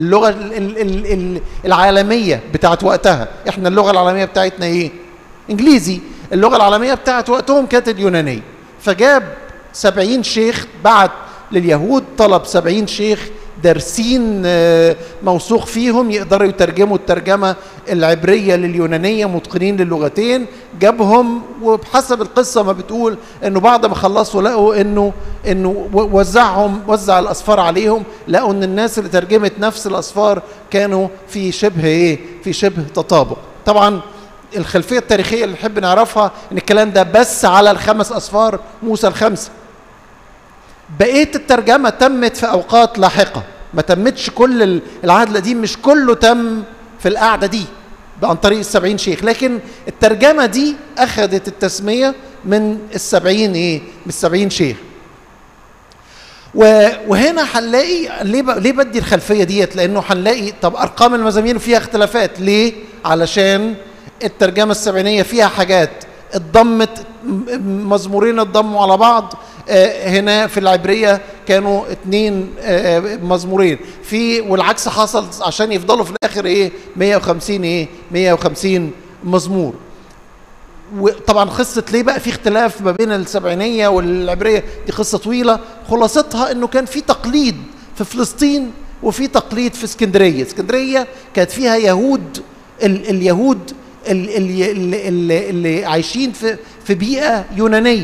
اللغه ال- ال- ال- ال- العالميه بتاعت وقتها احنا اللغه العالميه بتاعتنا ايه انجليزي اللغه العالميه بتاعت وقتهم كانت اليونانيه فجاب سبعين شيخ بعت لليهود طلب سبعين شيخ دارسين آه، موثوق فيهم يقدروا يترجموا الترجمة العبرية لليونانية متقنين للغتين جابهم وبحسب القصة ما بتقول انه بعد ما خلصوا لقوا انه انه و- وزعهم وزع الاسفار عليهم لقوا ان الناس اللي ترجمت نفس الاسفار كانوا في شبه ايه في شبه تطابق طبعا الخلفية التاريخية اللي نحب نعرفها ان الكلام ده بس على الخمس اسفار موسى الخمسه بقيه الترجمه تمت في اوقات لاحقه ما تمتش كل ال- العهد القديم مش كله تم في القعده دي عن طريق السبعين شيخ لكن الترجمه دي اخذت التسميه من السبعين ايه من السبعين شيخ و- وهنا هنلاقي ليه ب... ليه بدي الخلفيه ديت لانه هنلاقي طب ارقام المزامير فيها اختلافات ليه علشان الترجمه السبعينيه فيها حاجات اتضمت م- مزمورين اتضموا على بعض آه، هنا في العبريه كانوا اتنين آه، مزمورين في والعكس حصل عشان يفضلوا في الاخر ايه 150 ايه 150 مزمور وطبعا قصه ليه بقى في اختلاف ما بين السبعينيه والعبريه دي قصه طويله خلاصتها انه كان في تقليد في فلسطين وفي تقليد في اسكندريه اسكندريه كانت فيها يهود ال اليهود ال ال ال اللي عايشين في في بيئه يونانيه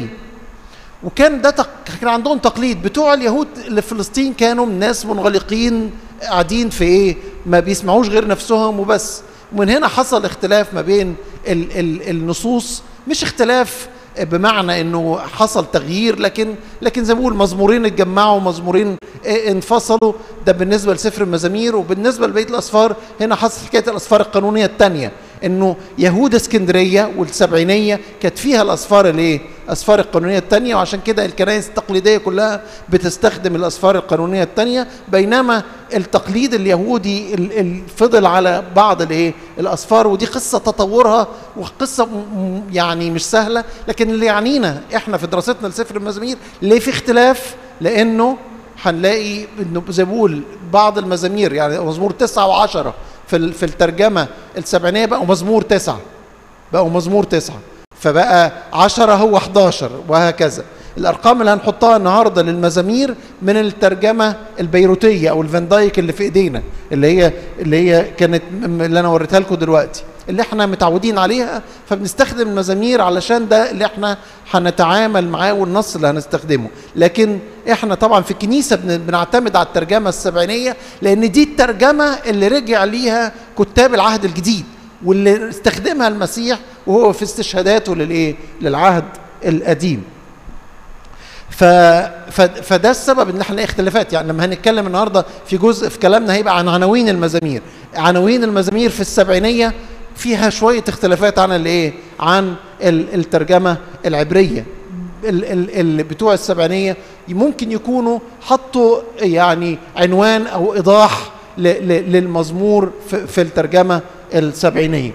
وكان ده تق... كان عندهم تقليد بتوع اليهود اللي في فلسطين كانوا ناس منغلقين قاعدين في ايه ما بيسمعوش غير نفسهم وبس ومن هنا حصل اختلاف ما بين ال... ال... النصوص مش اختلاف بمعنى انه حصل تغيير لكن لكن زي ما بقول مزمورين اتجمعوا مزمورين اه انفصلوا ده بالنسبه لسفر المزامير وبالنسبه لبقيه الاسفار هنا حصل حكايه الاسفار القانونيه الثانيه انه يهود اسكندريه والسبعينيه كانت فيها الاسفار الايه؟ الاسفار القانونيه الثانيه وعشان كده الكنائس التقليديه كلها بتستخدم الاسفار القانونيه الثانيه بينما التقليد اليهودي ال- ال- فضل على بعض الايه؟ الاسفار ودي قصه تطورها وقصه م- م- يعني مش سهله لكن اللي يعنينا احنا في دراستنا لسفر المزامير ليه في اختلاف؟ لانه هنلاقي انه زي ما بقول بعض المزامير يعني مزمور تسعة وعشرة في ال- في الترجمة السبعينية بقوا مزمور تسعة بقوا مزمور تسعة فبقى عشرة هو 11 وهكذا الأرقام اللي هنحطها النهاردة للمزامير من الترجمة البيروتية أو الفان دايك اللي في إيدينا اللي هي اللي هي كانت م- اللي أنا وريتها لكم دلوقتي اللي احنا متعودين عليها فبنستخدم المزامير علشان ده اللي احنا هنتعامل معاه والنص اللي هنستخدمه لكن احنا طبعا في الكنيسه بن- بنعتمد على الترجمه السبعينيه لان دي الترجمه اللي رجع ليها كتاب العهد الجديد واللي استخدمها المسيح وهو في استشهاداته للايه للعهد القديم ف... ف... فده السبب ان احنا نلاقي اختلافات يعني لما هنتكلم النهارده في جزء في كلامنا هيبقى عن عناوين المزامير عناوين المزامير في السبعينيه فيها شويه اختلافات عن الايه عن ال- الترجمه العبريه ال- ال- ال- بتوع السبعينيه ممكن يكونوا حطوا يعني عنوان او ايضاح ل- ل- للمزمور في, في الترجمه السبعينيه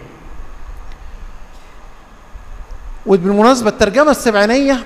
وبالمناسبه الترجمه السبعينيه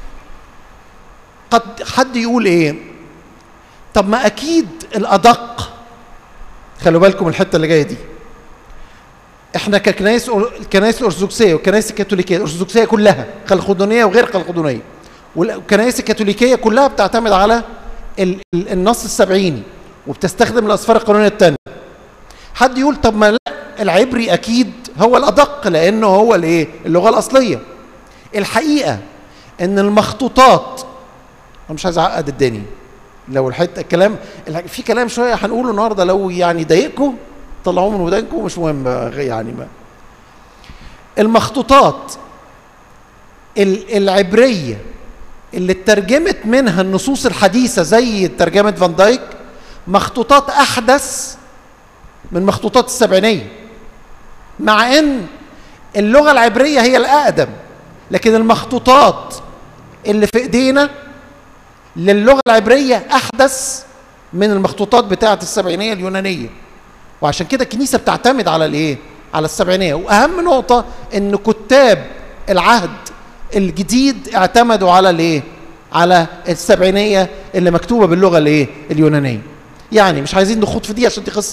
قد حد يقول ايه طب ما اكيد الادق خلوا بالكم الحته اللي جايه دي احنا ككنائس الكنائس الارثوذكسيه والكنائس الكاثوليكيه الارثوذكسيه كلها خلقدونيه وغير خلقدونيه والكنائس الكاثوليكيه كلها بتعتمد على ال- ال- النص السبعيني وبتستخدم الاسفار القانونيه الثانيه حد يقول طب ما لا العبري اكيد هو الادق لانه هو الايه اللغه الاصليه الحقيقه ان المخطوطات انا مش عايز اعقد الدنيا لو الحته الكلام الح- في كلام شويه هنقوله النهارده لو يعني ضايقكم طلعوه من ودانكم مش مهم يعني ما المخطوطات ال- العبريه اللي اترجمت منها النصوص الحديثه زي ترجمه فان دايك مخطوطات احدث من مخطوطات السبعينيه مع ان اللغه العبريه هي الاقدم لكن المخطوطات اللي في ايدينا للغه العبريه احدث من المخطوطات بتاعه السبعينيه اليونانيه وعشان كده الكنيسه بتعتمد على الايه على السبعينيه واهم نقطه ان كتاب العهد الجديد اعتمدوا على الايه على السبعينيه اللي مكتوبه باللغه الايه اليونانيه يعني مش عايزين نخوض في دي عشان دي قصه